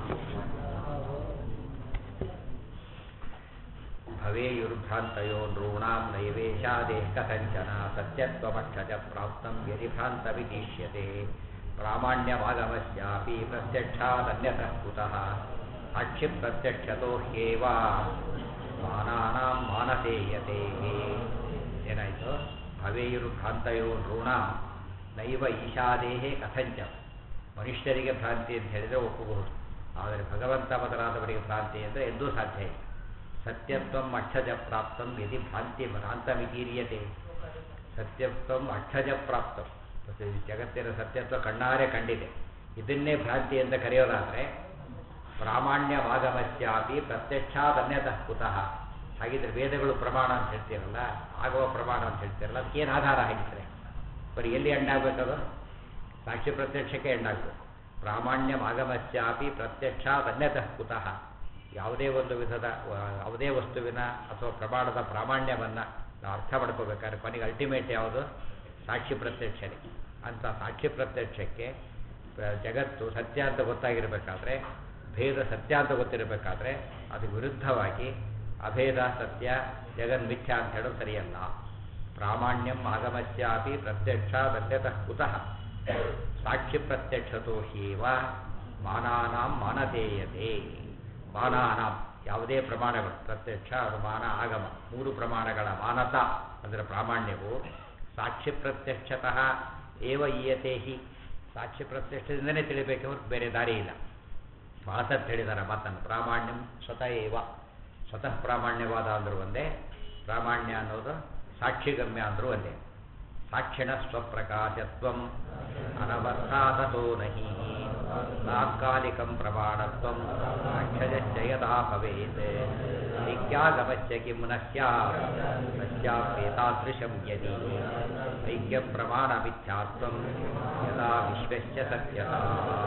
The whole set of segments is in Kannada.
ಭವೇಯುರ್ಭ್ರಾಂತಯೋ ನೃಣಾಂ ನೈವೇಶಾದೇಃ ಕಥಂಚನ ಸತ್ಯತ್ವಮಕ್ಷಜ ಪ್ರಾಪ್ತಂ ಯದಿ ಭ್ರಾಂತವಿದೀಷ್ಯತೆ ಪ್ರಾಮಾಣ್ಯವಾಗಮಸ್ಯಾಪಿ ಪ್ರತ್ಯಕ್ಷಾದನ್ಯತಃ ಕುತಃ ಸಾಕ್ಷಿಪ್ರತ್ಯಕ್ಷತೋ ಹ್ಯೇವ ಮಾನಾನಾಂ ಮಾನಸೇಯತೆ ಏನಾಯಿತು ಭವೇಯುರ್ಭ್ರಾಂತಯೋ ನೃಣಾಂ ನೈವ ಈಶಾದೇಹೇ ಕಥಂಚ ಮನುಷ್ಯರಿಗೆ ಭ್ರಾಂತಿ ಅಂತ ಹೇಳಿದರೆ ಒಪ್ಪಬಹುದು ಆದರೆ ಭಗವಂತ ಮೊದಲಾದವರಿಗೆ ಭ್ರಾಂತಿ ಅಂದರೆ ಎಂದೂ ಸಾಧ್ಯ ಇಲ್ಲ ಸತ್ಯತ್ವಂ ಅಕ್ಷಜ ಪ್ರಾಪ್ತಂ ಯದಿ ಭ್ರಾಂತಿ ಭ್ರಾಂತಮಿತೀರ್ಯತೆ ಸತ್ಯತ್ವಂ ಅಕ್ಷಜ ಪ್ರಾಪ್ತಂ ಮತ್ತು ಈ ಜಗತ್ತಿನ ಸತ್ಯತ್ವ ಕಣ್ಣಾರೆ ಕಂಡಿದೆ ಇದನ್ನೇ ಭ್ರಾಂತಿ ಅಂತ ಕರೆಯೋದಾದರೆ ಪ್ರಾಮಾಣ್ಯವಾಗಮಸ್ಯಾಪಿ ಪ್ರತ್ಯಕ್ಷಾದನ್ಯತಃ ಕುತಃ ಹಾಗಿದ್ರೆ ವೇದಗಳು ಪ್ರಮಾಣ ಅಂತ ಹೇಳ್ತೀರಲ್ಲ ಆಗುವ ಪ್ರಮಾಣ ಅಂತ ಹೇಳ್ತೀರಲ್ಲ ಅದಕ್ಕೇನು ಆಧಾರ ಹಾಗಿದ್ರೆ ಬರೀ ಎಲ್ಲಿ ಎಂಡಾಗಬೇಕದು ಸಾಕ್ಷಿ ಪ್ರತ್ಯಕ್ಷಕ್ಕೆ ಎಂಡಾಗಬೇಕು ಪ್ರಾಮಾಣ್ಯಮಾಗಮಸ್ಯಾಪಿ ಪ್ರತ್ಯಕ್ಷಾದನ್ಯತಃ ಕುತಃ ಯಾವುದೇ ಒಂದು ವಿಧದ ಯಾವುದೇ ವಸ್ತುವಿನ ಅಥವಾ ಪ್ರಮಾಣದ ಪ್ರಾಮಾಣ್ಯವನ್ನು ನಾವು ಅರ್ಥ ಮಾಡ್ಕೋಬೇಕಾದ್ರೆ ಕೊನೆಗೆ ಅಲ್ಟಿಮೇಟ್ ಯಾವುದು ಸಾಕ್ಷಿ ಪ್ರತ್ಯಕ್ಷನೇ ಅಂತ ಸಾಕ್ಷಿ ಪ್ರತ್ಯಕ್ಷಕ್ಕೆ ಜಗತ್ತು ಸತ್ಯ ಅಂತ ಗೊತ್ತಾಗಿರಬೇಕಾದ್ರೆ ಭೇದ ಸತ್ಯ ಅಂತ ಗೊತ್ತಿರಬೇಕಾದ್ರೆ ಅದು ವಿರುದ್ಧವಾಗಿ ಅಭೇದ ಸತ್ಯ ಜಗನ್ಮಿಥ್ಯ ಅಂತ ಹೇಳೋದು ಸರಿಯಲ್ಲ ಪ್ರಾಮಾಣ್ಯಂ ಆಗಮಸ್ಯಾಪಿ ಪ್ರತ್ಯಕ್ಷ ಸತ್ಯತಃ ಕುತಃ ಸಾಕ್ಷಿ ಪ್ರತ್ಯಕ್ಷತೋ ಹೀವ ಮಾನಾನಾಂ ಮಾನತೇಯತೆ ಮಾನಾನಾಂ ಯಾವುದೇ ಪ್ರಮಾಣಗಳು ಪ್ರತ್ಯಕ್ಷ ಅದು ಮಾನ ಆಗಮ ಮೂರು ಪ್ರಮಾಣಗಳ ಮಾನತ ಅದರ ಪ್ರಾಮಾಣ್ಯವು ಸಾಕ್ಷಿ ಪ್ರತ್ಯಕ್ಷತಃ ಏವ ಈಯತೆ ಹಿ ಸಾಕ್ಷಿ ಪ್ರತ್ಯಕ್ಷದಿಂದಲೇ ತಿಳಿಬೇಕೆ ಹೊರತು ಬೇರೆ ದಾರಿ ಇಲ್ಲ ಮಾತಂತ ಹೇಳಿದಾರೆ ಮಾತನ್ನು ಪ್ರಾಮಾಣ್ಯಂ ಸ್ವತಃ ಏವ ಸ್ವತಃ ಪ್ರಾಮಾಣ್ಯವಾದ ಅಂದರೂ ಒಂದೇ ಪ್ರಾಮಾಣ್ಯ ಅನ್ನೋದು ಸಾಕ್ಷಿಗಮ್ಯ ಅಂದರೂ ಒಂದೇ ಸಾಕ್ಷಿಣ ಸ್ವಪ್ರಕಾಶತ್ವಂ ಅನವಸ್ಥಾತೋ ನಹಿ ತಾತ್ಕಾಲಿಕಂ ಪ್ರಮಾಣತ್ವಂ ಅಕ್ಷಜಶ್ಚ ಯದಾ ಭವೇತ್ ಐಕ್ಯಾಗಮಶ್ಚ ಕಿಂ ನ ಸ್ಯಾತ್ಯಾಪೇತಾದೃಶಂ ಯದಿ ಐಕ್ಯ ಪ್ರಮಾಣ ಮಿಥ್ಯಾತ್ವಂ ಯದಾ ವಿಶ್ವಶ್ಚ ಸತ್ಯತಾ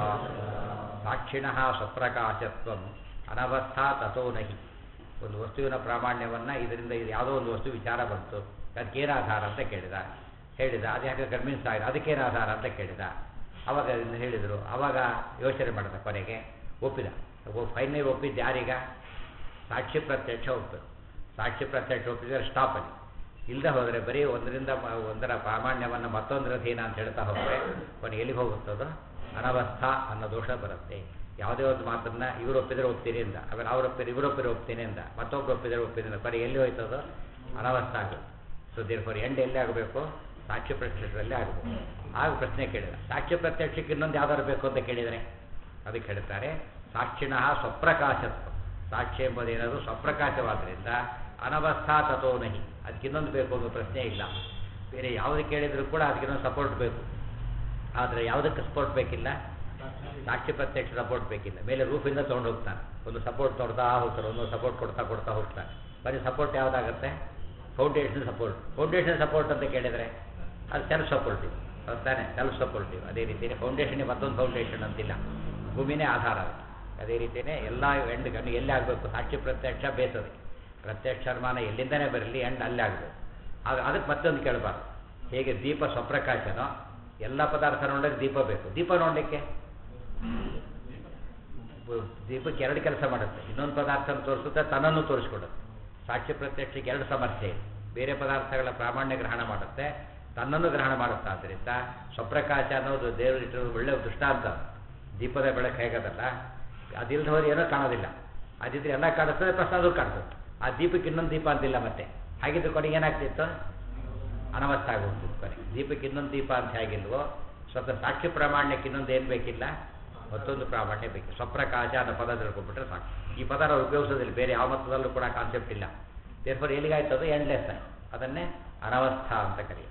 ಸಾಕ್ಷಿಣಃ ಸ್ವಪ್ರಕಾಶತ್ವಂ ಅನವಸ್ಥಾ ತಥೋ ನಹಿ ಒಂದು ವಸ್ತುವಿನ ಪ್ರಾಮಾಣ್ಯವನ್ನು ಇದರಿಂದ ಇದು ಯಾವುದೋ ಒಂದು ವಸ್ತು ವಿಚಾರ ಬಂತು ಅದಕ್ಕೇನು ಆಧಾರ ಅಂತ ಕೇಳಿದ ಹೇಳಿದ ಅದು ಯಾಕೆ ಕನ್ವಿನ್ಸ್ ಆಗಿದೆ ಅದಕ್ಕೇನು ಆಧಾರ ಅಂತ ಕೇಳಿದ ಅವಾಗ ಇನ್ನು ಹೇಳಿದರು ಅವಾಗ ಯೋಚನೆ ಮಾಡಿದ ಕೊನೆಗೆ ಒಪ್ಪಿದ ಫೈನಲ್ ಒಪ್ಪಿದ್ದು ಯಾರೀಗ ಸಾಕ್ಷಿ ಪ್ರತ್ಯಕ್ಷ ಒಪ್ಪರು ಸಾಕ್ಷಿ ಪ್ರತ್ಯಕ್ಷ ಒಪ್ಪಿದರೆ ಸ್ಟಾಪಲ್ಲಿ ಇಲ್ಲದೆ ಹೋದರೆ ಬರೀ ಒಂದರಿಂದ ಒಂದರ ಪ್ರಾಮಾಣ್ಯವನ್ನು ಮತ್ತೊಂದರ ಅಧೀನ ಅಂತ ಹೇಳ್ತಾ ಹೋದರೆ ಕೊನೆಗೆ ಎಲ್ಲಿಗೆ ಹೋಗುತ್ತದೋ ಅನವಸ್ಥಾ ಅನ್ನೋ ದೋಷ ಬರುತ್ತೆ ಯಾವುದೇ ಒಂದು ಮಾತನ್ನು ಇವರು ಒಪ್ಪಿದರೆ ಒಪ್ತೀನಿ ಅಂದ ಆಮೇಲೆ ಅವ್ರು ಒಪ್ಪಿದ್ರೆ ಇವರು ಒಪ್ಪಿದ್ರೆ ಒಪ್ತೀನಿ ಅಂದ ಮತ್ತೊಬ್ಬರು ಒಪ್ಪಿದರೆ ಒಪ್ಪಿದ್ರೆ ಬರೀ ಎಲ್ಲಿ ಹೋಯ್ತದೋ ಅನವಸ್ಥಾ ಆಗುತ್ತೆ ಸೊ ದೇರ್ಫೋರ್ ಎಂಡ್ ಎಲ್ಲಿ ಆಗಬೇಕು ಸಾಕ್ಷ್ಯ ಪ್ರತ್ಯಕ್ಷದಲ್ಲಿ ಆಗಬೇಕು ಆಗ ಪ್ರಶ್ನೆ ಕೇಳಿದ ಸಾಕ್ಷ್ಯ ಪ್ರತ್ಯಕ್ಷಕ್ಕೆ ಇನ್ನೊಂದು ಯಾವ್ದಾದ್ರು ಬೇಕು ಅಂತ ಕೇಳಿದರೆ ಅದಕ್ಕೆ ಹೇಳ್ತಾರೆ ಸಾಕ್ಷಿಣ ಸ್ವಪ್ರಕಾಶತ್ವ ಸಾಕ್ಷ್ಯ ಎಂಬುದೇನಾದರೂ ಸ್ವಪ್ರಕಾಶವಾದ್ದರಿಂದ ಅನವಸ್ಥಾ ತಥೋ ನಹಿ ಅದಕ್ಕಿನ್ನೊಂದು ಬೇಕು ಅನ್ನೋ ಪ್ರಶ್ನೆ ಇಲ್ಲ ಬೇರೆ ಯಾವುದು ಕೇಳಿದರೂ ಕೂಡ ಅದಕ್ಕಿನ್ನೊಂದು ಸಪೋರ್ಟ್ ಬೇಕು ಆದರೆ ಯಾವುದಕ್ಕೆ ಸಪೋರ್ಟ್ ಬೇಕಿಲ್ಲ ಸಾಕ್ಷಿ ಪ್ರತ್ಯಕ್ಷ ಸಪೋರ್ಟ್ ಬೇಕಿಲ್ಲ ಮೇಲೆ ರೂಫಿಂದ ತೊಗೊಂಡು ಹೋಗ್ತಾನೆ ಒಂದು ಸಪೋರ್ಟ್ ತೊಡ್ತಾ ಹೋಗ್ತಾರೆ ಒಂದು ಸಪೋರ್ಟ್ ಕೊಡ್ತಾ ಕೊಡ್ತಾ ಹೋಗ್ತಾನೆ ಬರೀ ಸಪೋರ್ಟ್ ಯಾವುದಾಗುತ್ತೆ ಫೌಂಡೇಶನ್ ಸಪೋರ್ಟ್ ಫೌಂಡೇಶನ್ ಸಪೋರ್ಟ್ ಅಂತ ಕೇಳಿದರೆ ಅದು ಸೆಲ್ಫ್ ಸಪೋರ್ಟಿವ್ ತಾನೆ ಸೆಲ್ಫ್ ಸಪೋರ್ಟಿವ್ ಅದೇ ರೀತಿಯೇ ಫೌಂಡೇಶನ್ಗೆ ಮತ್ತೊಂದು ಫೌಂಡೇಶನ್ ಅಂತಿಲ್ಲ ಭೂಮಿನೇ ಆಧಾರ ಅದಕ್ಕೆ ಅದೇ ರೀತಿಯೇ ಎಲ್ಲ ಎಂಡ್ ಗಣ್ಣು ಎಲ್ಲಿ ಆಗಬೇಕು ಸಾಕ್ಷಿ ಪ್ರತ್ಯಕ್ಷ ಬೇಸದೆ ಪ್ರತ್ಯಕ್ಷ ಅನುಮಾನ ಎಲ್ಲಿಂದನೇ ಬರಲಿ ಎಂಡ್ ಅಲ್ಲೇ ಆಗಬೇಕು ಆಗ ಅದಕ್ಕೆ ಮತ್ತೊಂದು ಕೇಳಬಾರ್ದು ಹೇಗೆ ದೀಪ ಸ್ವಪ್ರಕಾಶನೋ ಎಲ್ಲ ಪದಾರ್ಥ ನೋಡೋಕ್ಕೆ ದೀಪ ಬೇಕು ದೀಪ ನೋಡಲಿಕ್ಕೆ ದೀಪಕ್ಕೆ ಎರಡು ಕೆಲಸ ಮಾಡುತ್ತೆ ಇನ್ನೊಂದು ಪದಾರ್ಥನ ತೋರಿಸುತ್ತೆ ತನ್ನನ್ನು ತೋರಿಸ್ಕೊಡುತ್ತೆ ಸಾಕ್ಷಿ ಪ್ರತ್ಯಕ್ಷಕ್ಕೆ ಎರಡು ಸಮಸ್ಯೆ ಇದೆ ಬೇರೆ ಪದಾರ್ಥಗಳ ಪ್ರಾಮಾಣ್ಯ ಗ್ರಹಣ ಮಾಡುತ್ತೆ ತನ್ನನ್ನು ಗ್ರಹಣ ಮಾಡುತ್ತೆ ಆದ್ದರಿಂದ ಸ್ವಪ್ರಕಾಶ ಅನ್ನೋದು ದೇವರು ಇಟ್ಟಿರೋದು ಒಳ್ಳೆಯ ದೃಷ್ಟಾಂತ ದೀಪದ ಬೆಳಕು ಹೇಗದಲ್ಲ ಅದಿಲ್ಲದ ಹೋದ್ರೆ ಏನೋ ಕಾಣೋದಿಲ್ಲ ಅದಿದ್ರೆ ಎಲ್ಲ ಕಾಣಿಸ್ತದೆ ಪ್ರಶ್ನೆ ಅದು ಕಾಣ್ತದೆ ಆ ದೀಪಕ್ಕೆ ಇನ್ನೊಂದು ದೀಪ ಅಂತಿಲ್ಲ ಮತ್ತೆ ಹಾಗಿದ್ರೆ ಕೊನೆಗೆ ಏನಾಗ್ತಿತ್ತು ಅನವಸ್ಥ ಆಗೋಗ್ತಿತ್ತು ಕೊನೆಗೆ ದೀಪಕ್ಕೆ ಇನ್ನೊಂದು ದೀಪ ಅಂತ ಹೇಗಿಲ್ವೋ ಸ್ವತಃ ಸಾಕ್ಷಿ ಪ್ರಾಮಾಣ್ಯಕ್ಕೆ ಇನ್ನೊಂದು ಏನು ಬೇಕಿಲ್ಲ ಮತ್ತೊಂದು ಪ್ರಾಮಾಣ್ಯ ಬೇಕು ಸ್ವಪ್ರಕಾಶ ಅನ್ನೋ ಪದ ತಿಳ್ಕೊಂಡ್ಬಿಟ್ರೆ ಸಾಕು ಈ ಪದ ನಾವು ಉಪಯೋಗಿಸೋದಿಲ್ಲ ಬೇರೆ ಯಾವ ಮತದಲ್ಲೂ ಕೂಡ ಕಾನ್ಸೆಪ್ಟ್ ಇಲ್ಲ ದೇರ್ಫೋರ್ ಎಲ್ಲಿಗಾಯ್ತದು ಎಂಡ್ಲೆಸ್ ಅದನ್ನೇ ಅನವಸ್ಥಾ ಅಂತ ಕರೆಯೋದು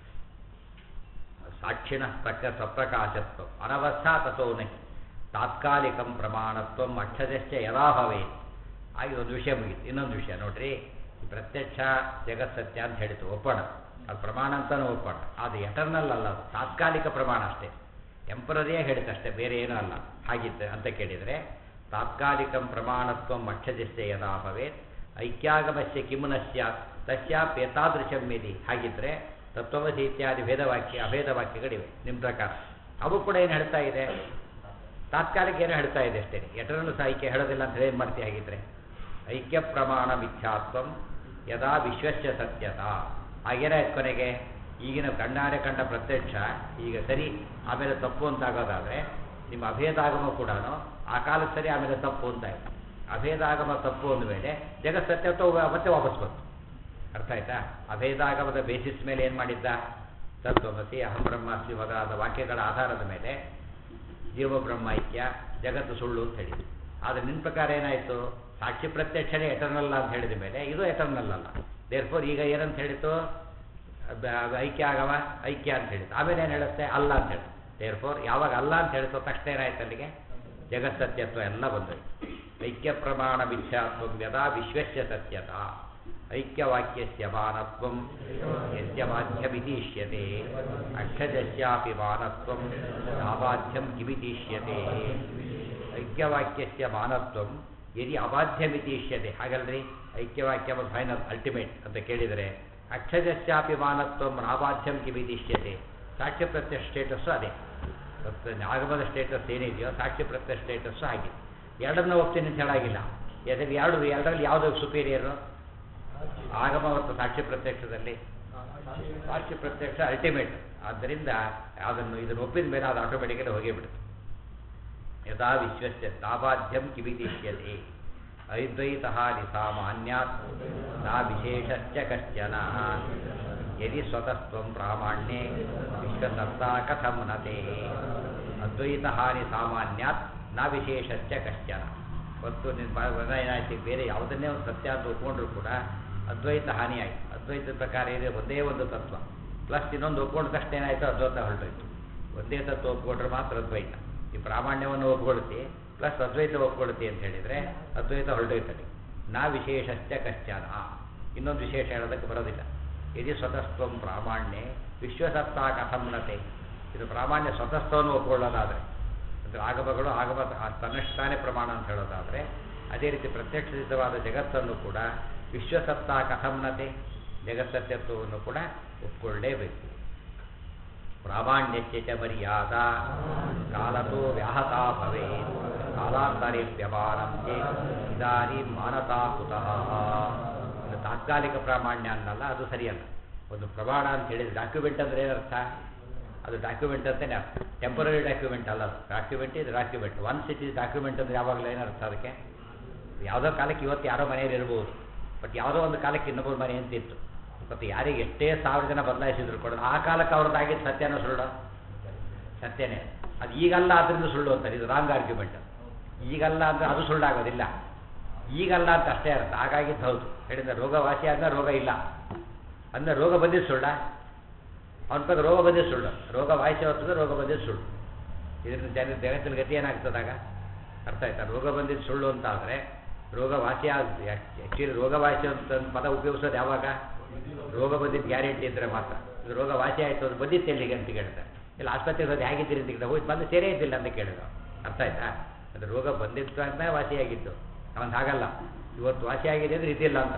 ಸಾಕ್ಷಿಣ ಪ್ರಕ ಸ್ವಪ್ರಕಾಶತ್ವ ಅನವಸ್ಥಾ ತಥೋ ನಹಿ ತಾತ್ಕಾಲಿಕಂ ಪ್ರಮಾಣತ್ವ ಅಕ್ಷರಶ್ಚ ಯದಾ ಭವೇ ಹಾಗೆ ಒಂದು ವಿಷಯ ಮುಗೀತು ಇನ್ನೊಂದು ವಿಷಯ ನೋಡ್ರಿ ಪ್ರತ್ಯಕ್ಷ ಜಗತ್ಸತ್ಯ ಅಂತ ಹೇಳಿತು ಒಪ್ಪೋಣ ಅದು ಪ್ರಮಾಣ ಅಂತಲೂ ಒಪ್ಪೋಣ ಅದು ಎಟರ್ನಲ್ ಅಲ್ಲ ಅದು ತಾತ್ಕಾಲಿಕ ಪ್ರಮಾಣ ಅಷ್ಟೇ ಟೆಂಪರರಿಯೇ ಹೇಳಿತಷ್ಟೇ ಬೇರೆ ಏನೂ ಅಲ್ಲ ಹಾಗಿತ್ತು ಅಂತ ಕೇಳಿದರೆ ತಾತ್ಕಾಲಿಕಂ ಪ್ರಮಾಣತ್ವ ಅಕ್ಷಜಸ್ಯ ಯದಾ ಭವೇತ್ ಐಕ್ಯಾಗಮಸ್ಯ ಕಿಮುನ ಸ್ಯಾತ್ ತಸ್ಯಾಪೇತಾದೃಶಂ ಯದಿ ಹಾಗಿದ್ರೆ ತತ್ವಮಸಿ ಇತ್ಯಾದಿ ಭೇದವಾಕ್ಯ ಅಭೇದ ವಾಕ್ಯಗಳಿವೆ ನಿಮ್ಮ ಪ್ರಕಾರ ಅವು ಕೂಡ ಏನು ಹೇಳ್ತಾ ಇದೆ ತಾತ್ಕಾಲಿಕ ಏನೋ ಹೇಳ್ತಾ ಇದೆ ಅಷ್ಟೇ ಎಟರಲ್ಲೂ ಸಹ ಐಕ್ಯ ಹೇಳೋದಿಲ್ಲ ಅಂತ ಹೇಳಿ ಏನು ಮಾಡ್ತೀಯ ಹಾಗಿದ್ರೆ ಐಕ್ಯ ಪ್ರಮಾಣ ಮಿಥ್ಯಾತ್ವಂ ಯದಾ ವಿಶ್ವಸ್ಯ ಸತ್ಯತಾ ಹಾಗೇನಾಯ್ತು ಕೊನೆಗೆ ಈಗಿನ ಕಣ್ಣಾರೆ ಕಂಡ ಪ್ರತ್ಯಕ್ಷ ಈಗ ಸರಿ ಆಮೇಲೆ ತಪ್ಪು ಅಂತಾಗೋದಾದರೆ ನಿಮ್ಮ ಅಭೇದಾಗಮ ಕೂಡ ಆ ಕಾಲಕ್ಕೆ ಸರಿ ಆಮೇಲೆ ತಪ್ಪು ಅಂತಾಯಿತು ಅಭೇದಾಗಮ ತಪ್ಪು ಅಂದ ಮೇಲೆ ಜಗತ್ ಸತ್ಯತ್ವ ಮತ್ತೆ ವಾಪಸ್ ಬಂತು ಅರ್ಥ ಆಯ್ತಾ ಅಭೇದಾಗಮದ ಬೇಸಿಸ್ ಮೇಲೆ ಏನು ಮಾಡಿದ್ದ ತತ್ವಮಸಿ ಅಹಂ ಬ್ರಹ್ಮಾಸ್ಮಿ ಮೊದಲಾದ ವಾಕ್ಯಗಳ ಆಧಾರದ ಮೇಲೆ ಜೀವ ಬ್ರಹ್ಮ ಐಕ್ಯ ಜಗತ್ತು ಸುಳ್ಳು ಅಂತ ಹೇಳಿದ್ರು ಆದರೆ ನಿನ್ನ ಪ್ರಕಾರ ಏನಾಯಿತು ಸಾಕ್ಷಿ ಪ್ರತ್ಯಕ್ಷನೇ ಎಟರ್ನಲ್ ಅಂತ ಹೇಳಿದ ಮೇಲೆ ಇದು ಎಟರ್ನಲ್ ಅಲ್ಲ ದೇರ್ಫೋರ್ ಈಗ ಏನಂತ ಹೇಳಿತು ಬ- ಐಕ್ಯ ಆಗವ ಐಕ್ಯ ಅಂತ ಹೇಳಿತು ಆಮೇಲೆ ಏನು ಹೇಳುತ್ತೆ ಅಲ್ಲ ಅಂತ ಹೇಳಿ ದೇರ್ಫೋರ್ ಯಾವಾಗ ಅಲ್ಲ ಅಂತ ಹೇಳಿತು ತಕ್ಷಣ ಏನಾಯ್ತು ಅಲ್ಲಿಗೆ ಜಗತ್ಸತ್ಯತ್ವ ಎಲ್ಲ ಬಂದೋಯ್ತು ಐಕ್ಯ ಪ್ರಮಾಣ ಮಿಥ್ಯಾತ್ವ ಯದಾ ವಿಶ್ವಸ್ಯ ಸತ್ಯತಾ ಐಕ್ಯವಾಕ್ಯಸ್ಯ ಮಾನತ್ವಂ ಯಸ್ಯ ಮಾಧ್ಯಮಿತೀಷ್ಯತೆ ಅಕ್ಷಜಸ್ಯಾಪಿ ಮಾನತ್ವಂ ನಾಬಾಧ್ಯಂ ಕಿಮಿತೀಷ್ಯತೆ ಐಕ್ಯವಾಕ್ಯಸ್ಯ ಮಾನತ್ವಂ ಯದಿ ಅಬಾಧ್ಯಮಿತೀಷ್ಯತೆ ಹಾಗಲ್ರಿ ಐಕ್ಯವಾಕ್ಯ ಫೈನಲ್ ಅಲ್ಟಿಮೇಟ್ ಅಂತ ಕೇಳಿದರೆ ಅಕ್ಷಜಸ್ಯಾಪಿ ಮಾನತ್ವಂ ನಾಬಾಧ್ಯಂ ಕಿಮಿತೀಷ್ಯತೆ ಸಾಕ್ಷ್ಯ ಪ್ರತ್ಯಕ್ಷ ಸ್ಟೇಟಸ್ಸು ಅದೇ ಮತ್ತು ಆಗಮದ ಸ್ಟೇಟಸ್ ಏನಿದೆಯೋ ಸಾಕ್ಷ್ಯ ಪ್ರತ್ಯಕ್ಷ ಸ್ಟೇಟಸ್ಸು ಹಾಗೆ ಎರಡನ್ನೂ ಒಪ್ತೀನಿ ಅಂತ ಹೇಳಾಗಿಲ್ಲ ಯಾಕಂದ್ರೆ ಎರಡು ಎರಡರಲ್ಲಿ ಯಾವುದು ಸುಪೀರಿಯರು ಆಗಮ ಮತ್ತು ಸಾಕ್ಷ್ಯ ಪ್ರತ್ಯಕ್ಷದಲ್ಲಿ ಸಾಕ್ಷ್ಯ ಪ್ರತ್ಯಕ್ಷ ಅಲ್ಟಿಮೇಟ್ ಆದ್ದರಿಂದ ಅದನ್ನು ಇದನ್ನು ಒಪ್ಪಿದ ಮೇಲೆ ಅದು ಆಟೋಮೆಟಿಕಲಿ ಹೋಗೇ ಬಿಡುತ್ತೆ ಯಥಾ ವಿಶ್ವಸ್ಯ ತಾವಾದ್ಯಂ ಕಿವಿದಿಶ್ಯತೆ ಐದ್ವೈತ ನಿಸಾಮಾನ್ಯಾತ್ ನಾ ವಿಶೇಷಶ್ಚ ಕಶ್ಚನ ಯದಿ ಸ್ವತಸ್ತ್ವಂ ಪ್ರಾಮಾಣ್ಯೆ ವಿಶ್ವಸತ್ತಾ ಕಥಂ ನತೆ ಅದ್ವೈತ ಹಾನಿ ಸಾಮಾನ್ಯಾತ್ ನಾ ವಿಶೇಷಶ್ಚ ಕಶ್ಚನ ಮತ್ತು ನಿನ್ನ ಏನಾಯ್ತು ಬೇರೆ ಯಾವುದನ್ನೇ ಒಂದು ಸತ್ಯ ಅಂತ ಒಪ್ಕೊಂಡ್ರು ಕೂಡ ಅದ್ವೈತ ಹಾನಿ ಆಯಿತು ಅದ್ವೈತದ ಪ್ರಕಾರ ಇದೆ ಒಂದೇ ಒಂದು ತತ್ವ ಪ್ಲಸ್ ಇನ್ನೊಂದು ಒಪ್ಕೊಂಡ ತಕ್ಷಣ ಏನಾಯಿತು ಅದ್ವೈತ ಹೊರಟೋಯ್ತು ಒಂದೇ ತತ್ವ ಒಪ್ಕೊಂಡ್ರೆ ಮಾತ್ರ ಅದ್ವೈತ ಈ ಪ್ರಾಮಾಣ್ಯವನ್ನು ಒಪ್ಕೊಳ್ತಿ ಪ್ಲಸ್ ಅದ್ವೈತ ಒಪ್ಕೊಳ್ತಿ ಅಂತ ಹೇಳಿದರೆ ಅದ್ವೈತ ಹೊರಟೋಯ್ತದೆ ನಾ ವಿಶೇಷಶ್ಚ ಕಶ್ಚನ ಇನ್ನೊಂದು ವಿಶೇಷ ಹೇಳೋದಕ್ಕೆ ಬರೋದಿಲ್ಲ ಯದಿ ಸ್ವತಸ್ತ್ವಂ ಪ್ರಾಮಾಣ್ಯೆ ವಿಶ್ವಸತ್ತಾ ಕಥಂನತೆ ಇದು ಪ್ರಾಮಾಣ್ಯ ಸ್ವತಸ್ತ್ವವನ್ನು ಒಪ್ಕೊಳ್ಳೋದಾದರೆ ಅಂದರೆ ಆಗಮಗಳು ಆಗಮ ತನ್ನಷ್ಟು ತಾನೇ ಪ್ರಮಾಣ ಅಂತ ಹೇಳೋದಾದರೆ ಅದೇ ರೀತಿ ಪ್ರತ್ಯಕ್ಷಿತವಾದ ಜಗತ್ತನ್ನು ಕೂಡ ವಿಶ್ವಸತ್ತಾ ಕಥಂನತೆ ಜಗತ್ಸತ್ಯತ್ವವನ್ನು ಕೂಡ ಒಪ್ಕೊಳ್ಳೇಬೇಕು ಪ್ರಾಮಾಣ್ಯಕ್ಕೆ ಚ ಮರ್ಯಾದ ಕಾಲತೋ ವ್ಯಾಹತಾ ಭವೇತ್ ಕಾಲಾಂತರೇಪ್ಯಮಾನಂ ಚೇತ್ ಇದಾನಿ ಮಾನತಾ ಕುತಃ ಇದು ತಾತ್ಕಾಲಿಕ ಪ್ರಾಮಾಣ್ಯ ಅನ್ನಲ್ಲ ಅದು ಸರಿಯಲ್ಲ ಒಂದು ಪ್ರಮಾಣ ಅಂತ ಹೇಳಿದ್ರೆ ಡಾಕ್ಯುಮೆಂಟ್ ಅಂದರೆ ಏನರ್ಥ ಅದು ಡಾಕ್ಯುಮೆಂಟ್ ಅಂತಲೇ ಅರ್ಥ ಟೆಂಪರರಿ ಡಾಕ್ಯುಮೆಂಟ್ ಅಲ್ಲ ಅದು ಡಾಕ್ಯುಮೆಂಟ್ ಇದು document once it is document ಅಂದರೆ ಯಾವಾಗಲೂ ಏನರ್ಥ ಅದಕ್ಕೆ ಯಾವುದೋ ಕಾಲಕ್ಕೆ ಇವತ್ತು ಯಾರೋ ಮನೆಯಲ್ಲಿ ಇರ್ಬೋದು ಬಟ್ ಯಾವುದೋ ಒಂದು ಕಾಲಕ್ಕೆ ಇನ್ನೊಬ್ಬರ ಮನೆ ಅಂತಿತ್ತು ಮತ್ತು ಯಾರಿಗೆ ಎಷ್ಟೇ ಸಾವಿರ ಜನ ಬದಲಾಯಿಸಿದ್ರು ಕೂಡ ಆ ಕಾಲಕ್ಕೆ ಅವ್ರದ್ದಾಗಿದ್ದು ಸತ್ಯನೋ ಸುಳ್ಳು ಸತ್ಯನೇ ಅದು ಈಗಲ್ಲ ಅದರಿಂದ ಸುಳ್ಳು ಅಂತಾರೆ ಇದು ರಾಂಗ್ ಆರ್ಗ್ಯುಮೆಂಟ್ ಈಗಲ್ಲ ಅಂದರೆ ಅದು ಸುಳ್ಳಾಗೋದಿಲ್ಲ ಈಗಲ್ಲ ಅಂತ ಅಷ್ಟೇ ಅರ್ಥ ಹಾಗಾಗಿದ್ದು ಹೌದು ಹೇಳಿದ ರೋಗ ವಾಸಿ ಆದ ರೋಗ ಇಲ್ಲ ಅಂದರೆ ರೋಗ ಬಂದಿದ್ದು ಸುಳ್ಳ ಅವನ ಬಗ್ಗೆ ರೋಗ ಬಂದಿದ್ದು ಸುಳ್ಳು ರೋಗ ವಾಸಿ ಹೊತ್ತದ ರೋಗ ಬಂದಿದ್ದು ಸುಳ್ಳು ಇದರಿಂದ ಜನ ಜಗತ್ತಿನ ಗತಿ ಏನಾಗ್ತದಾಗ ಅರ್ಥ ಆಯ್ತಾ ರೋಗ ಬಂದಿದ್ದು ಸುಳ್ಳು ಅಂತ ಆದರೆ ರೋಗ ವಾಸಿ ಆಗ ಆ್ಯಕ್ಚುಲಿ ರೋಗ ವಾಸಿ ಅಂತ ಪದ ಉಪಯೋಗಿಸೋದು ಯಾವಾಗ ರೋಗ ಬಂದಿದ್ದು ಗ್ಯಾರಂಟಿ ಇದ್ದರೆ ಮಾತ್ರ ಇದು ರೋಗ ವಾಸಿ ಆಯಿತು ಅದು ಬಂದಿತ್ತು ಎಲ್ಲಿಗೆ ಅಂತ ಕೇಳ್ತಾರೆ ಇಲ್ಲ ಆಸ್ಪತ್ರೆಗೆ ಹೋಗಿ ಹೇಗಿದ್ದೀರಿ ಅಂತ ಕೇಳಿದ ಹೋಗಿ ಬಂದು ಸೇರೇ ಇದ್ದಿಲ್ಲ ಅಂತ ಕೇಳಿದ ಅರ್ಥ ಆಯ್ತಾ ಅದು ರೋಗ ಬಂದಿತ್ತು ಅಂತ ವಾಸಿಯಾಗಿದ್ದು ಅವನು ಹಾಗಲ್ಲ ಇವತ್ತು ವಾಸಿಯಾಗಿದೆ ಅಂದರೆ ಇದಿಲ್ಲ ಅಂತ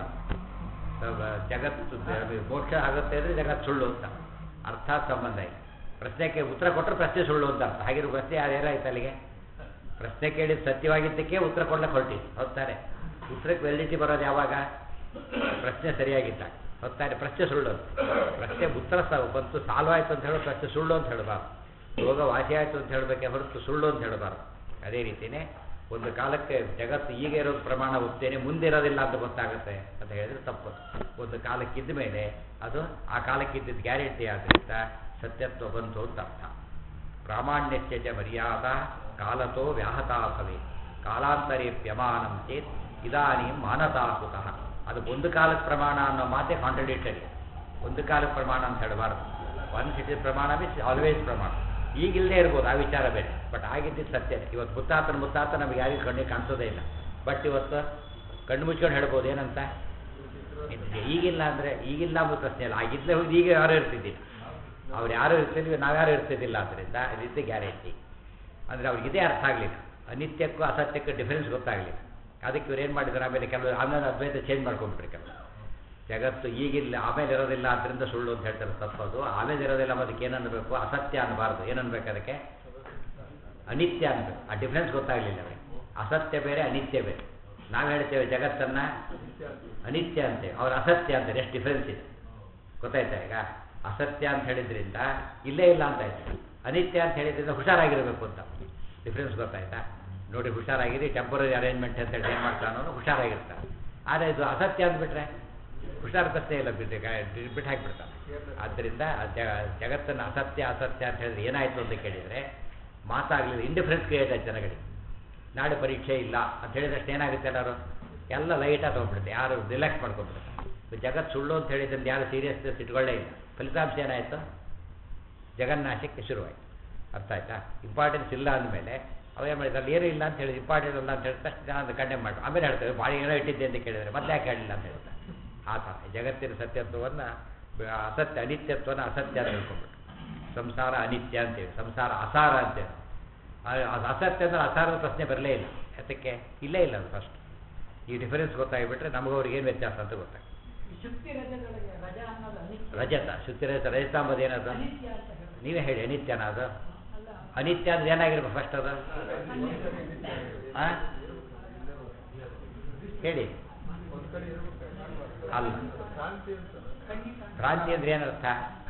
ಜಗತ್ತು ಮೋಕ್ಷ ಆಗುತ್ತೆ ಅಂದರೆ ಜಗತ್ತು ಸುಳ್ಳು ಅಂತ ಅರ್ಥಾತ್ ಸಂಬಂಧ ಇದೆ ಪ್ರಶ್ನೆಗೆ ಉತ್ತರ ಕೊಟ್ಟರೆ ಪ್ರಶ್ನೆ ಸುಳ್ಳು ಅಂತ ಅರ್ಥ ಹಾಗಿರೋ ಪ್ರಶ್ನೆ ಅದೇನಾಯ್ತು ಅಲ್ಲಿಗೆ ಪ್ರಶ್ನೆ ಕೇಳಿದ ಸತ್ಯವಾಗಿದ್ದಕ್ಕೆ ಉತ್ತರ ಕೊಡ್ಲಿಕ್ಕೆ ಹೊರಟಿ ಹೊತ್ತಾರೆ ಉತ್ತರಕ್ಕೆ ವೆಲಿಡಿಟಿ ಬರೋದು ಯಾವಾಗ ಪ್ರಶ್ನೆ ಸರಿಯಾಗಿದ್ದಾಗ ಹೊತ್ತಾರೆ ಪ್ರಶ್ನೆ ಸುಳ್ಳು ಅಂತ ಪ್ರಶ್ನೆ ಉತ್ತರ ಸ ಬಂತು ಸಾಲ್ವ್ ಆಯಿತು ಅಂತ ಹೇಳೋ ಪ್ರಶ್ನೆ ಸುಳ್ಳು ಅಂತ ಹೇಳಬಾರ್ದು ರೋಗ ವಾಸಿ ಆಯಿತು ಅಂತ ಹೇಳಬೇಕೆ ಹೊರತು ಸುಳ್ಳು ಅಂತ ಹೇಳಬಾರ್ದು ಅದೇ ರೀತಿಯೇ ಒಂದು ಕಾಲಕ್ಕೆ ಜಗತ್ತು ಈಗ ಇರೋದು ಪ್ರಮಾಣ ಒಪ್ತೇನೆ ಮುಂದೆ ಇರೋದಿಲ್ಲ ಅಂತ ಗೊತ್ತಾಗುತ್ತೆ ಅಂತ ಹೇಳಿದ್ರೆ ತಪ್ಪು ಒಂದು ಕಾಲಕ್ಕಿದ್ದ ಮೇಲೆ ಅದು ಆ ಕಾಲಕ್ಕಿದ್ದಿದ್ದು ಗ್ಯಾರಂಟಿ ಆದ್ದರಿಂದ ಸತ್ಯತ್ವ ಬಂತು ಅಂತ ಅರ್ಥ ಪ್ರಾಮಾಣ್ಯಸ್ಯ ಚ ಮರ್ಯಾದ ಕಾಲತೋ ವ್ಯಾಹತಾ ಭವೆ ಕಾಲಾಂತರೇಪ್ಯಮಾನಂ ಚೇತ್ ಇದಾನಿ ಮಾನತಾ ಕುತಃ ಅದು ಒಂದು ಕಾಲದ ಪ್ರಮಾಣ ಅನ್ನೋ ಮಾತೆ ಕಾಂಟ್ರಡಿಕ್ಟರಿ ಒಂದು ಕಾಲದ ಪ್ರಮಾಣ ಅಂತ ಹೇಳಬಾರ್ದು ಒನ್ ಸಿಟಿ ಪ್ರಮಾಣ ಮೀನ್ಸ್ ಆಲ್ವೇಸ್ ಪ್ರಮಾಣ ಈಗಿಲ್ಲದೆ ಇರ್ಬೋದು ಆ ವಿಚಾರ ಬೇರೆ ಬಟ್ ಆಗಿದ್ದಿದ್ದು ಸತ್ಯ ಇವತ್ತು ಮುತ್ತಾತನ ಮುತ್ತಾತ ನಮಗೆ ಯಾರಿಗೂ ಕಣ್ಣಿಗೆ ಕಾಣಿಸೋದೇ ಇಲ್ಲ ಬಟ್ ಇವತ್ತು ಕಣ್ಣು ಮುಚ್ಕೊಂಡು ಹೇಳ್ಬೋದು ಏನಂತ ಇದ್ಕೆ ಈಗಿಲ್ಲ ಅಂದರೆ ಈಗಿಲ್ಲ ಅನ್ನೋ ಪ್ರಶ್ನೆ ಇಲ್ಲ ಆಗಿದ್ಲೇ ಹೋಗಿ ಈಗ ಯಾರು ಇರ್ತಿದ್ದಿಲ್ಲ ಅವ್ರು ಯಾರು ಇರ್ತಿದ್ವಿ ನಾವ್ಯಾರು ಇರ್ತಿದ್ದಿಲ್ಲ ಆದ್ದರಿಂದ ಇದಿದ್ದೆ ಗ್ಯಾರಂಟಿ ಅಂದರೆ ಅವ್ರಿಗೆ ಇದೇ ಅರ್ಥ ಆಗಲಿಲ್ಲ ಅನಿತ್ಯಕ್ಕೂ ಅಸತ್ಯಕ್ಕೂ ಡಿಫರೆನ್ಸ್ ಗೊತ್ತಾಗಲಿಲ್ಲ ಅದಕ್ಕೆ ಇವ್ರು ಏನು ಮಾಡಿದ್ದಾರೆ ಆಮೇಲೆ ಕೆಲವರು ಆಮೇಲೆ ಅದ್ವೈತ ಚೇಂಜ್ ಮಾಡ್ಕೊಂಡ್ಬಿಟ್ರಿ ಕೆಲವರು ಜಗತ್ತು ಈಗಿಲ್ಲ ಆಮೇಲೆ ಇರೋದಿಲ್ಲ ಅದರಿಂದ ಸುಳ್ಳು ಅಂತ ಹೇಳ್ತಾರೆ ತಪ್ಪದು ಆಮೇಲೆ ಇರೋದಿಲ್ಲ ಅದಕ್ಕೆ ಏನನ್ನಬೇಕು ಅಸತ್ಯ ಅನ್ನಬಾರ್ದು ಏನನ್ಬೇಕು ಅದಕ್ಕೆ ಅನಿತ್ಯ ಅನ್ಬೇಕು ಆ ಡಿಫ್ರೆನ್ಸ್ ಗೊತ್ತಾಗಲಿಲ್ಲ ಅವರಿಗೆ ಅಸತ್ಯ ಬೇರೆ ಅನಿತ್ಯ ಬೇರೆ ನಾವು ಹೇಳ್ತೇವೆ ಜಗತ್ತನ್ನು ಅನಿತ್ಯ ಅಂತೇವೆ ಅವ್ರು ಅಸತ್ಯ ಅಂತಾರೆ ಎಷ್ಟು ಡಿಫ್ರೆನ್ಸ್ ಇದೆ ಗೊತ್ತಾಯ್ತಾ ಈಗ ಅಸತ್ಯ ಅಂತ ಹೇಳಿದ್ರಿಂದ ಇಲ್ಲೇ ಇಲ್ಲ ಅಂತ ಆಯ್ತು ಅನಿತ್ಯ ಅಂತ ಹೇಳಿದ್ರಿಂದ ಹುಷಾರಾಗಿರಬೇಕು ಅಂತ ಡಿಫ್ರೆನ್ಸ್ ಗೊತ್ತಾಯ್ತಾ ನೋಡಿ ಹುಷಾರಾಗಿರಿ ಟೆಂಪರರಿ ಅರೇಂಜ್ಮೆಂಟ್ ಅಂತ ಹೇಳಿ ಏನು ಮಾಡ್ತಾನೋ ಹುಷಾರಾಗಿರ್ತಾನೆ ಆದರೆ ಇದು ಅಸತ್ಯ ಅಂದ್ಬಿಟ್ರೆ ಹುಷಾರು ಪ್ರಶ್ನೆ ಇಲ್ಲ ಬಿಟ್ಟು ಬಿಟ್ಟು ಹಾಕಿಬಿಡ್ತಾನೆ ಆದ್ದರಿಂದ ಜಗತ್ತನ್ನು ಅಸತ್ಯ ಅಸತ್ಯ ಅಂತ ಹೇಳಿದ್ರೆ ಏನಾಯಿತು ಅಂತ ಕೇಳಿದರೆ ಮಾತಾಗಲಿಲ್ಲ ಇಂಡಿಫರೆನ್ಸ್ ಕ್ರಿಯೇಟ್ ಆಯ್ತು ಜನಗಳಿಗೆ ನಾಳೆ ಪರೀಕ್ಷೆ ಇಲ್ಲ ಅಂತ ಹೇಳಿದಷ್ಟು ಏನಾಗುತ್ತೆ ಎಲ್ಲರೂ ಎಲ್ಲ ಲೈಟಾಗಿ ತೊಗೊಂಡ್ಬಿಡುತ್ತೆ ಯಾರು ರಿಲ್ಯಾಕ್ಸ್ ಮಾಡ್ಕೊಂಡ್ಬಿಡುತ್ತೆ ಜಗತ್ತು ಸುಳ್ಳು ಅಂತ ಹೇಳಿದ್ರಿಂದ ಯಾರು ಸೀರಿಯಸ್ನೆಸ್ ಇಟ್ಕೊಳ್ಳೇ ಇಲ್ಲ ಫಲಿತಾಂಶ ಏನಾಯಿತು ಜಗನ್ನಾಶಕ್ಕೆ ಶುರುವಾಯಿತು ಅರ್ಥ ಆಯ್ತಾ ಇಂಪಾರ್ಟೆನ್ಸ್ ಇಲ್ಲ ಅಂದಮೇಲೆ ಅವ ಏನು ಮಾಡಿದ್ರೆ ಅಲ್ಲಿ ಏನೂ ಇಲ್ಲ ಅಂತ ಹೇಳಿ ಇಂಪಾರ್ಟೆಂಟ್ ಇಲ್ಲ ಅಂತ ಹೇಳಿದ ತಕ್ಷಣ ಜನ ಅದು ಕಂಡೆಮ್ ಮಾಡಿ ಆಮೇಲೆ ಹೇಳ್ತೇವೆ ಭಾಳ ಏನೋ ಇಟ್ಟಿದ್ದೆ ಅಂತ ಕೇಳಿದರೆ ಮತ್ತೆ ಯಾಕೆ ಹೇಳಿಲ್ಲ ಅಂತ ಹೇಳ್ತಾರೆ ಆ ಥರ ಜಗತ್ತಿನ ಸತ್ಯತ್ವವನ್ನು ಅಸತ್ಯ ಅನಿತ್ಯತ್ವನ ಅಸತ್ಯ ಅಂತ ಹೇಳ್ಕೊಂಡ್ಬಿಟ್ಟು ಸಂಸಾರ ಅನಿತ್ಯ ಅಂತೇಳಿ ಸಂಸಾರ ಅಸಾರ ಅಂತೇಳಿ ಅದು ಅಸತ್ಯ ಅಂದ್ರೆ ಅಸಾರದ ಪ್ರಶ್ನೆ ಬರಲೇ ಇಲ್ಲ ಅದಕ್ಕೆ ಇಲ್ಲೇ ಇಲ್ಲ ಅದು ಫಸ್ಟ್ ಈ ಡಿಫರೆನ್ಸ್ ಗೊತ್ತಾಗಿಬಿಟ್ರೆ ನಮಗವ್ರಿಗೆ ಏನು ವ್ಯತ್ಯಾಸ ಅಂತ ಗೊತ್ತಾಗ್ತದೆ ಶುಕ್ತಿ ರಜಗಳಿಗೆ ರಜ ಅನ್ನೋದು ಅನಿತ್ಯ ರಜತ ಶುದ್ಧ ರಜತ ರಜತ ಅಂಬುದು ಏನದು ಅನಿತ್ಯ ಅಂತ ಹೇಳಿ ನೀವೇ ಹೇಳಿ ಅನಿತ್ಯನ ಅದು ಅಲ್ಲ ಅನಿತ್ಯ ಅಂದ್ರೆ ಏನಾಗಿರ್ಬೇಕು ಫಸ್ಟ್ ಅದು ಆ? ಹೇಳಿ ಅಲ್ಲ ಖಂಡಿತ ಭ್ರಾಂತಿ ಅಂದ್ರೆ ಏನರ್ಥ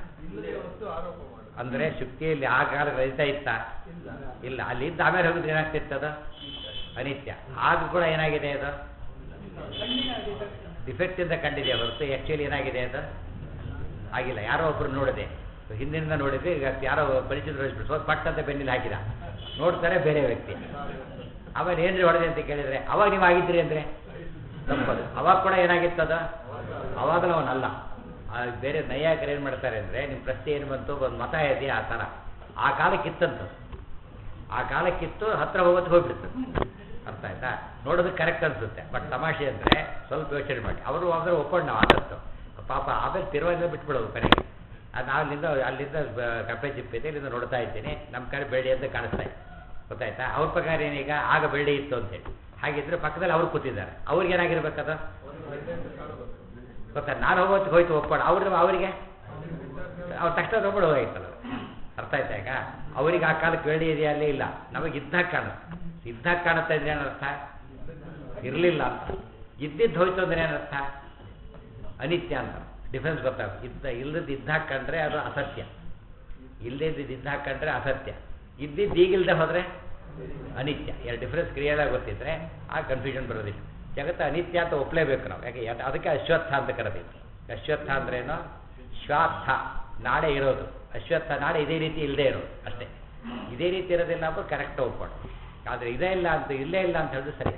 ಅಂದ್ರೆ ಶುಕ್ತಿಯಲ್ಲಿ ಆ ಕಾಲ ರಹಿತ ಇತ್ತ ಇಲ್ಲ ಅಲ್ಲಿ ಇದ್ದ ಆಮೇಲೆ ಹೋಗಿದ್ರೆ ಏನಾಗ್ತಿತ್ತದು ಅನಿತ್ಯ ಆಗ ಕೂಡ ಏನಾಗಿದೆ ಅದು ಕಣ್ಣಿನ defect. ಡಿಫೆಕ್ಟ್ ಇಂದ ಕಂಡಿದೆ ಹೊರತು ಆ್ಯಕ್ಚುಲಿ ಏನಾಗಿದೆ ಅದು ಆಗಿಲ್ಲ ಯಾರೋ ಒಬ್ರು ನೋಡಿದೆ ಹಿಂದಿನಿಂದ ನೋಡಿದ್ರೆ ಈಗ ಯಾರೋ ಪರಿಚಿತರು ಹೋಗ್ಬಿಟ್ಟು ಸ್ವಲ್ಪ ಪಟ್ ಅಂತ ಬೆನ್ನಿಲ್ ಹಾಕಿದ ನೋಡ್ತಾರೆ ಬೇರೆ ವ್ಯಕ್ತಿ ಆಮೇಲೆ ಏನ್ರಿ ಹೊಡೆದೆ ಅಂತ ಕೇಳಿದ್ರೆ ಅವಾಗ ನೀವು ಆಗಿದ್ರಿ ಅಂದ್ರೆ ತಪ್ಪದು ಅವಾಗ ಕೂಡ ಏನಾಗಿತ್ತದ ಅವಾಗಲೂ ಅವನಲ್ಲ ಆ ಬೇರೆ ನೈಯಾಕರು ಏನು ಮಾಡ್ತಾರೆ ಅಂದರೆ ನಿಮ್ಮ ಪ್ರಶ್ನೆ ಏನು ಬಂತು ಒಂದು ಮತ ಇದೆ ಆ ಥರ ಆ ಕಾಲಕ್ಕಿತ್ತಂತ ಆ ಕಾಲಕ್ಕಿತ್ತು ಹತ್ರ ಹೋಗೋದು ಹೋಗ್ಬಿಡ್ತು ಅರ್ಥ ಆಯ್ತಾ ನೋಡೋದಕ್ಕೆ ಕರೆಕ್ಟ್ ಅನ್ಸುತ್ತೆ ಬಟ್ ತಮಾಷೆ ಅಂದರೆ ಸ್ವಲ್ಪ ಯೋಚನೆ ಮಾಡಿ ಅವರು ಅಂದ್ರೆ ಒಪ್ಕೊಂಡು ನಾವು ಆದಷ್ಟು ಪಾಪ ಆಮೇಲೆ ತಿರುವಾಗಿಂದ ಬಿಟ್ಬಿಡೋದು ಕಡೆಗೆ ಅದು ನಾವು ಅಲ್ಲಿಂದ ಅಲ್ಲಿಂದ ಬ- ಕಪ್ಪೆ ಚಿಪ್ಪಿದೆ ಇಲ್ಲಿಂದ ನೋಡ್ತಾ ಇದ್ದೀನಿ ನಮ್ಮ ಕಡೆ ಬೆಳ್ಳಿ ಅಂತ ಕಾಣಿಸ್ತಾ ಇದೆ ಗೊತ್ತಾಯ್ತಾ ಅವ್ರ ಪ್ರಕಾರ ಏನೀಗ ಆಗ ಬೆಳ್ಳಿ ಇತ್ತು ಅಂತೇಳಿ ಹಾಗಿದ್ರೆ ಪಕ್ಕದಲ್ಲಿ ಅವ್ರು ಕೂತಿದ್ದಾರೆ ಅವ್ರಿಗೆ ಏನಾಗಿರ್ಬೇಕದು ಗೊತ್ತಾ ನಾನು ಹೋಗೋದಕ್ಕೆ ಹೋಯ್ತು ಒಪ್ಕೊಂಡು ಅವ್ರ ಅವರಿಗೆ ಅವ್ರು ತಕ್ಷಣ ತಗೊಂಡು ಹೋಗಾಯ್ತಲ್ಲ ಅರ್ಥ ಆಯ್ತಾ ಈಗ ಅವರಿಗೆ ಆ ಕಾಲಕ್ಕೆ ಬೆಳ್ಳಿ ಇದೆಯಾ ಅಲ್ಲೇ ಇಲ್ಲ ನಮಗೆ ಇದ್ದಾಗ ಕಾಣುತ್ತೆ ಇದ್ದಾಗ ಕಾಣುತ್ತೆ ಅಂದ್ರೆ ಏನರ್ಥ ಇರಲಿಲ್ಲ ಅಂತ ಇದ್ದಿದ್ದು ಹೋಯ್ತು ಅಂದ್ರೆ ಏನರ್ಥ ಅನಿತ್ಯ ಅಂತ ಡಿಫ್ರೆನ್ಸ್ ಗೊತ್ತಾಗುತ್ತೆ ಇದ್ದ ಇಲ್ಲದ ಇದ್ದಾಗ ಕಂಡ್ರೆ ಅದು ಅಸತ್ಯ ಇಲ್ಲದೇ ಇದ್ದಿದ್ದು ಇದ್ದಾಗ ಕಂಡ್ರೆ ಅಸತ್ಯ ಇದ್ದಿದ್ದು ಈಗಿಲ್ದೆ ಹೋದರೆ ಅನಿತ್ಯ ಎರಡು ಡಿಫ್ರೆನ್ಸ್ ಕ್ರಿಯೆದಾಗ ಗೊತ್ತಿದ್ರೆ ಆ ಕನ್ಫ್ಯೂಷನ್ ಬರೋದಿಲ್ಲ ಜಗತ್ತು ಅನಿತ್ಯ ಅಂತ ಒಪ್ಪಲೇಬೇಕು ನಾವು ಯಾಕೆ ಯಾಕೆ- ಅದಕ್ಕೆ ಅಶ್ವತ್ಥ ಅಂತ ಕರೆದಿತ್ತು ಅಶ್ವತ್ಥ ಅಂದ್ರೇನು ಶ್ವಾತ್ಥ ನಾಳೆ ಇರೋದು ಅಶ್ವತ್ಥ ನಾಳೆ ಇದೇ ರೀತಿ ಇಲ್ಲದೆ ಇರೋದು ಅಷ್ಟೇ ಇದೇ ರೀತಿ ಇರೋದಿಲ್ಲ ಅಂದ್ರೆ ಕರೆಕ್ಟ್ ಒಪ್ಕೊಂಡು ಆದರೆ ಇದೇ ಇಲ್ಲ ಅಂತ ಇಲ್ಲೇ ಇಲ್ಲ ಅಂತ ಹೇಳಿದ್ರೆ ಸರಿ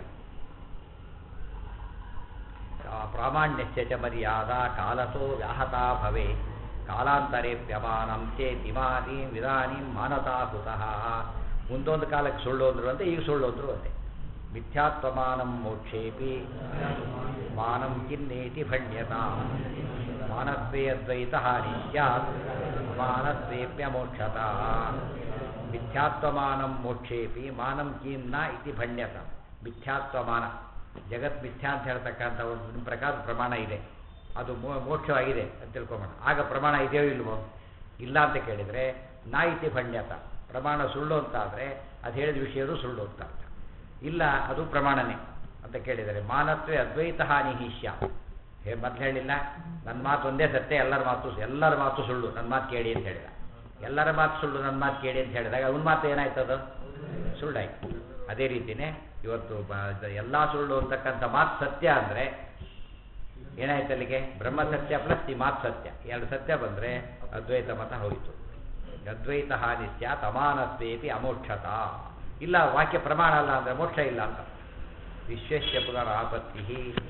ಪ್ರಾಮಾಣ್ಯಸ್ಯ ಚ ಮರ್ಯಾದ ಕಾಲಸೋ ವ್ಯಾಹತಾ ಭವೆ ಕಾಲಾಂತರೇಪ್ಯಮಾನಂ ಚೇತಿಮಾನೀಂ ವಿಧಾನೀಂ ಮಾನತಾ ಕುತಃ ಮುಂದೊಂದು ಕಾಲಕ್ಕೆ ಸುಳ್ಳು ಅಂದ್ರು ಅಂತ ಈಗ ಸುಳ್ಳು ಅಂದ್ರು ಅಂತೆ ಮಿಥ್ಯಾತ್ವಮಾನಂ ಮೋಕ್ಷೇಪಿ ಮಾನಂ ಕಿನ್ನೇತಿ ಭಣ್ಯತ ಮಾನತ್ವೇ ಅದ್ವೈತ ನಿತ್ಯಾತ್ ಮಾನತ್ವೇಪ್ಯಮೋಕ್ಷತ ಮಿಥ್ಯಾತ್ವಮಾನಂ ಮೋಕ್ಷೇಪಿ ಮಾನಂ ಕಿನ್ನ ಇತಿ ಭಣ್ಯತ ಮಿಥ್ಯಾತ್ವಮಾನ ಜಗತ್ ಮಿಥ್ಯಾ ಅಂತ ಹೇಳ್ತಕ್ಕಂಥ ಒಂದು ನಿಮ್ಮ ಪ್ರಕಾರ ಪ್ರಮಾಣ ಇದೆ ಅದು ಮೋ- ಮೋಕ್ಷವಾಗಿದೆ ಅಂತ ತಿಳ್ಕೊಂಬೋಣ ಆಗ ಪ್ರಮಾಣ ಇದೆಯೋ ಇಲ್ವೋ ಇಲ್ಲ ಅಂತ ಕೇಳಿದರೆ ನಾ ಇತಿ ಭಣ್ಯತ ಪ್ರಮಾಣ ಸುಳ್ಳು ಅಂತ ಆದರೆ ಅದು ಹೇಳಿದ ವಿಷಯರು ಸುಳ್ಳು ಅಂತ ಅರ್ಥ ಇಲ್ಲ ಅದು ಪ್ರಮಾಣನೇ ಅಂತ ಕೇಳಿದರೆ ಮಾನತ್ವೇ ಅದ್ವೈತ ನಿಹಿಷ್ಯ ಹೇ ಮೊದಲು ಹೇಳಿಲ್ಲ ನನ್ನ ಮಾತು ಒಂದೇ ಸತ್ಯ ಎಲ್ಲರ ಮಾತು ಎಲ್ಲರ ಮಾತು ಸುಳ್ಳು ನನ್ನ ಮಾತು ಕೇಳಿ ಅಂತ ಹೇಳಿದ ಎಲ್ಲರ ಮಾತು ಸುಳ್ಳು ನನ್ನ ಮಾತು ಕೇಳಿ ಅಂತ ಹೇಳಿದಾಗ ಅವನ ಮಾತು ಏನಾಯ್ತು ಅದು ಸುಳ್ಳಾಯ್ತು ಅದೇ ರೀತಿಯೇ ಇವತ್ತು ಎಲ್ಲ ಸುಳ್ಳು ಅಂತಕ್ಕಂಥ ಮಾತು ಸತ್ಯ ಅಂದರೆ ಏನಾಯ್ತು ಅಲ್ಲಿಗೆ ಬ್ರಹ್ಮ ಸತ್ಯ ಪ್ಲಸ್ ಈ ಮಾತು ಸತ್ಯ ಎರಡು ಸತ್ಯ ಬಂದರೆ ಅದ್ವೈತ ಮತ ಹೋಯಿತು ಅದ್ವೈತ ನಿತ್ಯ ತಮಾನತ್ವೇಪಿ ಅಮೋಕ್ಷತ ಇಲ್ಲ ವಾಕ್ಯ ಪ್ರಮಾಣ ಅಲ್ಲ ಅಂದರೆ ಮೋಕ್ಷ ಇಲ್ಲ ಅಂತ ವಿಶ್ವಸ್ಯ ಪುನರಾಪತ್ತಿ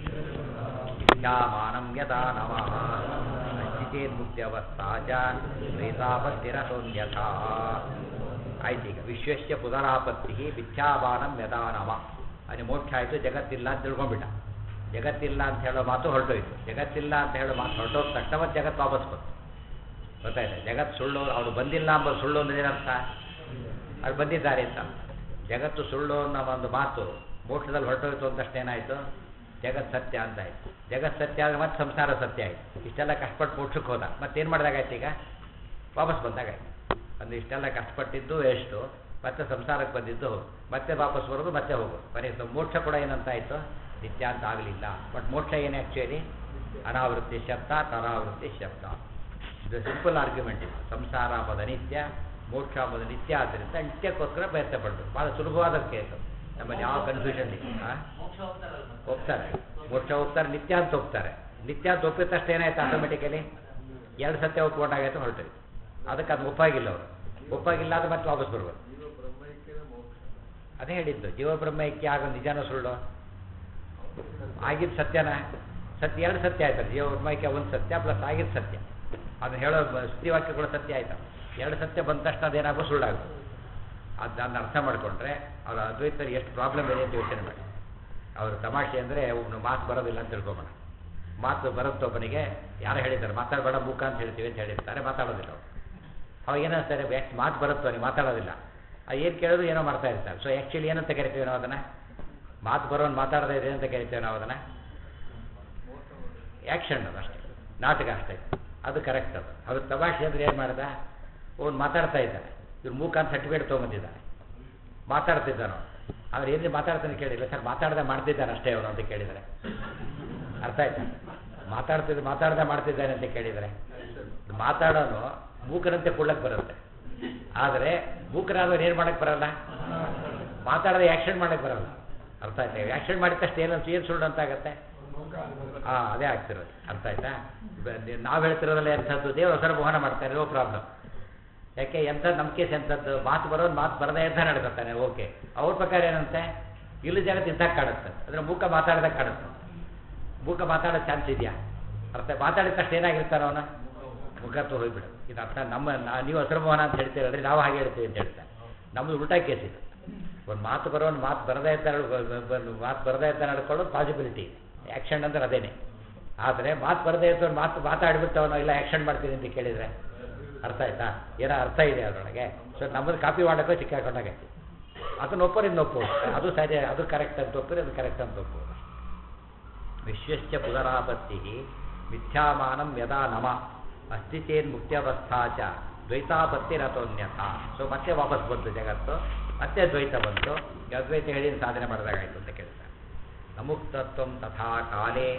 ಮಾನಂ ಯದಾ ನಮಃ ಸ್ಥಿತೇನ್ಮುಕ್ತ್ಯವಸ್ಥಾ ಚ ದ್ವೈತಾಪತ್ತಿರಸೋನ್ಯಥಾ ಆಯ್ತು ಈಗ ವಿಶ್ವಸ್ಯ ಪುನರಾಪತ್ತಿ ಮಿಥ್ಯಾಮಾನಂ ಯದಾ ನಮ ಅಲ್ಲಿ ಮೋಕ್ಷ ಆಯಿತು ಜಗತ್ತಿಲ್ಲ ಅಂತ ತಿಳ್ಕೊಂಡ್ಬಿಟ್ಟ ಜಗತ್ತಿಲ್ಲ ಅಂತ ಹೇಳೋ ಮಾತು ಹೊರಟೋಯ್ತು ಜಗತ್ತಿಲ್ಲ ಅಂತ ಹೇಳೋ ಮಾತು ಹೊರಟೋದ ತಕ್ಷಣ ಮತ್ತೆ ಜಗತ್ತು ವಾಪಸ್ ಬಂತು ಗೊತ್ತಾಯ್ತು ಜಗತ್ತು ಸುಳ್ಳು ಅವ್ರು ಬಂದಿಲ್ಲ ಎಂಬ ಸುಳ್ಳು ಅಂದ್ರೆ ಏನರ್ಥ ಅವ್ರು ಬಂದಿದ್ದಾರೆ ಅಂತ ಜಗತ್ತು ಸುಳ್ಳು ಅನ್ನೋ ಒಂದು ಮಾತು ಮೋಕ್ಷದಲ್ಲಿ ಹೊರಟೋಯ್ತು ಅಂತಷ್ಟೇ ಏನಾಯಿತು ಜಗತ್ ಸತ್ಯ ಅಂತ ಆಯ್ತು ಜಗತ್ ಸತ್ಯ ಆದರೆ ಮತ್ತೆ ಸಂಸಾರ ಸತ್ಯ ಆಯಿತು ಇಷ್ಟೆಲ್ಲ ಕಷ್ಟಪಟ್ಟು ಮೋಕ್ಷಕ್ಕೆ ಹೋದ ಮತ್ತೇನು ಮಾಡಿದಾಗಾಯ್ತು ಈಗ ವಾಪಸ್ ಬಂದಾಗಾಯ್ತು ಅಂದ್ರೆ ಇಷ್ಟೆಲ್ಲ ಕಷ್ಟಪಟ್ಟಿದ್ದು ಎಷ್ಟು ಮತ್ತೆ ಸಂಸಾರಕ್ಕೆ ಬಂದಿದ್ದು ಹೌದು ಮತ್ತೆ ವಾಪಸ್ ಬರೋದು ಮತ್ತೆ ಹೋಗೋದು ಕೊನೆಗೆ ಮೋಕ್ಷ ಕೂಡ ಏನಂತಾಯಿತು ನಿತ್ಯ ಅಂತ ಆಗಲಿಲ್ಲ ಬಟ್ ಮೋಕ್ಷ ಏನು ಆ್ಯಕ್ಚುಲಿ ಅನಾವೃತ್ತಿ ಶಬ್ದ ತರಾವೃತ್ತಿ ಶಬ್ದ ಇದು ಸಿಂಪಲ್ ಆರ್ಗ್ಯುಮೆಂಟ್ ಇದು ಸಂಸಾರ ಪದ ನಿತ್ಯ ಮೋಕ್ಷ ಪದ ನಿತ್ಯ ಆದ್ದರಿಂದ ನಿತ್ಯಕ್ಕೋಸ್ಕರ ಪ್ರಯತ್ನ ಪಡಬೇಕು ಭಾಳ ಸುಲಭವಾದ ಕೇಸ್ ನಮ್ಮಲ್ಲಿ ಯಾವ ಕನ್ಫ್ಯೂಷನ್ ಇಲ್ಲ ಆ? ಹೋಗ್ತಾರೆ ಮೋಕ್ಷ ಹೋಗ್ತಾರೆ ನಿತ್ಯ ಅಂತ ಹೋಗ್ತಾರೆ ನಿತ್ಯ ಅಂತ ಒಪ್ಪಿದ ತಕ್ಷಣ ಏನಾಯ್ತು ಆಟೋಮೆಟಿಕಲಿ ಎರಡು ಸತ್ಯ ಒಪ್ಕೊಂಡಾಗೈತೆ ಹೊರಟಿದೆ ಅದಕ್ಕೆ ಅದು ಒಪ್ಪಾಗಿಲ್ಲ ಅವರು ಒಪ್ಪಾಗಿಲ್ಲ ಅದು ಮತ್ತೆ ವಾಪಸ್ ಬರ್ಬೋದು ಜೀವ ಬ್ರಹ್ಮೈಕ್ಯನ ಮೋಕ್ಷ ಅದೇ ಹೇಳಿದ್ದು ಜೀವ ಬ್ರಹ್ಮೈಕ್ಯ ಆಗೋ ನಿಜಾನ ಸುಳ್ಳು ಆಗಿದ್ದು ಸತ್ಯನ ಸತ್ಯ ಎರಡು ಸತ್ಯ ಆಯ್ತಲ್ಲ ಜೀವ ಬ್ರಹ್ಮೈಕ್ಯ ಒಂದು ಸತ್ಯ ಪ್ಲಸ್ ಆಗಿದ್ದು ಸತ್ಯ ಅದನ್ನ ಹೇಳೋ ವಾಕ್ಯ ಕೂಡ ಸತ್ಯ ಆಯ್ತಾ ಎರಡು ಸತ್ಯ ಬಂದ ತಕ್ಷಣ ಅದೇನಾಗೋ ಸುಳ್ಳಾಗುತ್ತೆ ಅದನ್ನ ಅರ್ಥ ಮಾಡಿಕೊಂಡ್ರೆ ಅವರ ಅದ್ವೈತದಲ್ಲಿ ಎಷ್ಟು ಪ್ರಾಬ್ಲಮ್ ಇದೆ ಅಂತ ಯೋಚನೆ ಮಾಡಿ ಅವ್ರ ತಮಾಷೆ ಅಂದರೆ ಒಬ್ಬನು ಮಾತು ಬರೋದಿಲ್ಲ ಅಂತ ತಿಳ್ಕೊಬೋಣ ಮಾತು ಬರುತ್ತೆ ಒಬ್ಬನಿಗೆ ಯಾರು ಹೇಳಿದ್ದಾರೆ ಮಾತಾಡಬೇಡ ಮೂಕ ಅಂತ ಹೇಳ್ತೀವಿ ಅಂತ ಹೇಳಿರ್ತಾರೆ ಮಾತಾಡೋದಿಲ್ಲ ಅವ್ರು ಅವಾಗ ಏನಿಸ್ತಾರೆ ಎಷ್ಟು ಮಾತು ಬರುತ್ತೋ ನೀವು ಮಾತಾಡೋದಿಲ್ಲ ಅದು ಏನು ಕೇಳೋದು ಏನೋ ಮಾಡ್ತಾ ಇರ್ತಾರೆ ಸೊ ಆ್ಯಕ್ಚುಲಿ ಏನಂತ ಕರಿತೀವಿ ನಾವು ಅದನ್ನು ಮಾತು ಬರೋನು ಮಾತಾಡದೇ ಇದೆ ಅಂತ ಕರಿತೀವಿ ನಾವು ಅದನ್ನು ಆ್ಯಕ್ಷನ್ ಅದು ಅಷ್ಟೇ ನಾಟಕ ಅಷ್ಟೇ ಅದು ಕರೆಕ್ಟ್ ಅದು ಅವ್ರ ತಮಾಷೆ ಅಂದ್ರೆ ಏನು ಮಾಡ್ದ ಅವ್ನು ಮಾತಾಡ್ತಾ ಇದ್ದಾನೆ ಇವ್ರು ಮೂಕ ಅಂತ ಸರ್ಟಿಫಿಕೇಟ್ ತೊಗೊಂಬಂದಿದ್ದಾನೆ ಮಾತಾಡ್ತಿದ್ದಾನೋ ಅವ್ರು ಏನ್ರಿ ಮಾತಾಡ್ತಾನೆ ಕೇಳಿಲ್ಲ ಸರ್ ಮಾತಾಡ್ದೆ ಮಾಡ್ತಿದ್ದಾನೆ ಅಷ್ಟೇ ಅವನು ಅಂತ ಕೇಳಿದರೆ ಅರ್ಥ ಆಯ್ತಾ ಮಾತಾಡ್ತಿದ್ದ ಮಾತಾಡ್ದೆ ಮಾಡ್ತಿದ್ದಾನೆ ಅಂತ ಕೇಳಿದರೆ ಮಾತಾಡೋನು ಮೂಕರಂತೆ ಕೊಡ್ಲಕ್ಕೆ ಬರುತ್ತೆ ಆದರೆ ಮೂಕರಾದವ್ರು ಏನು ಮಾಡಕ್ಕೆ ಬರಲ್ಲ ಮಾತಾಡದೆ ಆ್ಯಕ್ಷನ್ ಮಾಡಕ್ಕೆ ಬರಲ್ಲ ಅರ್ಥ ಆಯ್ತಾ ಆ್ಯಕ್ಷನ್ ಮಾಡಿದ ತಕ್ಷಣ ಏನಂತ ಏನು ಸುಳ್ಳು ಅಂತ ಆಗತ್ತೆ ಹಾಂ ಅದೇ ಆಗ್ತಿರೋದು ಅರ್ಥ ಆಯ್ತಾ ನಾವು ಹೇಳ್ತಿರೋದಲ್ಲ ಎಂಥದ್ದು ದೇವರು ಹೊಸರ ಮೋಹನ ಮಾಡ್ತಾರೆ ನೋ ಪ್ರಾಬ್ಲಮ್ ಯಾಕೆ ಎಂಥ ನಮ್ಮ ಕೇಸ್ ಎಂಥದ್ದು ಮಾತು ಬರೋದು ಮಾತು ಬರದೇ ಅಂತ ನಡ್ಕೊತಾನೆ ಓಕೆ ಅವ್ರ ಪ್ರಕಾರ ಏನಂತೆ ಇಲ್ಲಿ ಜಗತ್ತು ಇದ್ದಾಗ ಕಾಣುತ್ತೆ ಅಂದರೆ ಮೂಕ ಮಾತಾಡಿದಾಗ ಕಾಣುತ್ತೆ ಮೂಕ ಮಾತಾಡೋ ಚಾನ್ಸ್ ಇದೆಯಾ ಅರ್ಥ ಮಾತಾಡಿದ ತಕ್ಷಣ ಏನಾಗಿರ್ತಾನೆ ಅವನ ಮುಖತ್ತು ಹೋಗ್ಬಿಡು ಇದು ಅರ್ಥ ನಮ್ಮ ನಾ- ನೀವು ಹಸಿರು ಮೋಹನ ಅಂತ ಹೇಳ್ತೀರಲ್ರಿ ನಾವು ಹಾಗೆ ಹೇಳ್ತೀವಿ ಅಂತ ಹೇಳ್ತಾರೆ ನಮ್ಮದು ಉಲ್ಟಾ ಕೇಸ್ ಇದು ಒಂದು ಮಾತು ಬರೋ ಒಂದು ಮಾತು ಬರದೇ ಇದ್ದ ನಡ್- ಬ- ಬ- ಮಾತು ಬರದೇ ಇದ್ದ ನಡ್ಕೊಳ್ಳೋದು ಪಾಸಿಬಿಲಿಟಿ ಆ್ಯಕ್ಷನ್ ಅಂದ್ರೆ ಅದೇನೆ ಆದರೆ ಮಾತು ಬರದೇ ಇದ್ದವ್ರು ಮಾತು ಮಾತಾಡ್ಬಿಟ್ಟವನು ಇಲ್ಲ ಆ್ಯಕ್ಷನ್ ಮಾಡ್ತೀನಿ ಅಂತ ಕೇಳಿದರೆ ಅರ್ಥ ಆಯ್ತಾ ಏನೋ ಅರ್ಥ ಇದೆ ಅದರೊಳಗೆ ಸೊ ನಮ್ಮದು ಕಾಪಿ ಮಾಡೋಕ್ಕೆ ಸಿಕ್ಕಾಕೊಂಡಾಗೈತಿ ಅದನ್ನ ಒಪ್ಪೋರು ಇನ್ನು ಒಪ್ಪೋದು ಅದು ಸರಿ ಅದು ಕರೆಕ್ಟ್ ಅಂತ ಒಪ್ಪೋರು ಅದು ಕರೆಕ್ಟ್ ಅಂತ ಒಪ್ಪೋದು ವಿಶ್ವಶ್ಚ ಪುನರಾಪತ್ತಿ ಮಿಥ್ಯಾಮಾನಂ ಯದಾ ನಮ ಅಸ್ತಿ ಚೇನ್ ಮುಕ್ತ್ಯವಸ್ಥಾ ಚ ದ್ವೈತಾಪತ್ತಿರತೋನ್ಯಥ ಸೊ ಮತ್ತೆ ವಾಪಸ್ ಬಂತು ಜಗತ್ತು ಮತ್ತೆ ದ್ವೈತ ಬಂತು ಈಗ ಅದ್ವೈತ ಹೇಳಿ ಸಾಧನೆ ಮಾಡಿದಾಗಾಯ್ತು ಅಂತ ಕೇಳ್ತಾರೆ ಅಮುಕ್ತತ್ವ ತಥಾ ಕಾಲೇ